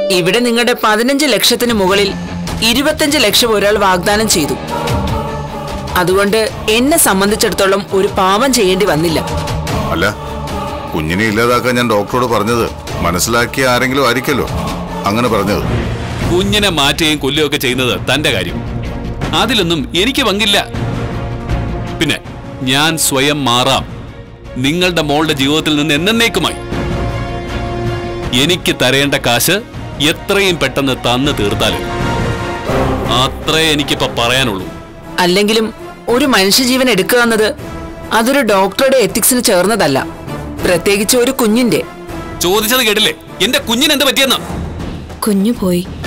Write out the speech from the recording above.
ഇവിടെ നിങ്ങളുടെ പതിനഞ്ച് ലക്ഷത്തിന് മുകളിൽ ഇരുപത്തഞ്ച് ലക്ഷം ഒരാൾ വാഗ്ദാനം ചെയ്തു അതുകൊണ്ട് എന്നെ സംബന്ധിച്ചിടത്തോളം ഒരു പാപം ചെയ്യേണ്ടി വന്നില്ല അല്ല കുഞ്ഞിനെ ഇല്ലാതാക്കാൻ ഞാൻ ഡോക്ടറോട് പറഞ്ഞത് മനസ്സിലാക്കിയ ആരെങ്കിലും ആയിരിക്കല്ലോ അങ്ങനെ പറഞ്ഞത് കുഞ്ഞിനെ മാറ്റുകയും കൊല്ലുകയും ഒക്കെ ചെയ്യുന്നത് തന്റെ കാര്യം അതിലൊന്നും എനിക്ക് പങ്കില്ല പിന്നെ ഞാൻ സ്വയം മാറാം നിങ്ങളുടെ മോളുടെ ജീവിതത്തിൽ നിന്ന് എന്നേക്കുമായി എനിക്ക് തരേണ്ട കാശ് എത്രയും പെട്ടെന്ന് തന്നു തീർത്താലും അത്രേ എനിക്കിപ്പോ പറയാനുള്ളൂ അല്ലെങ്കിലും ഒരു മനുഷ്യജീവൻ എടുക്കുക എന്നത് അതൊരു ഡോക്ടറുടെ എത്തിക്സിന് ചേർന്നതല്ല പ്രത്യേകിച്ച് ഒരു കുഞ്ഞിന്റെ ചോദിച്ചത് കേട്ടില്ലേ എന്റെ കുഞ്ഞിന് എന്ത് പറ്റിയെന്ന് കുഞ്ഞു പോയി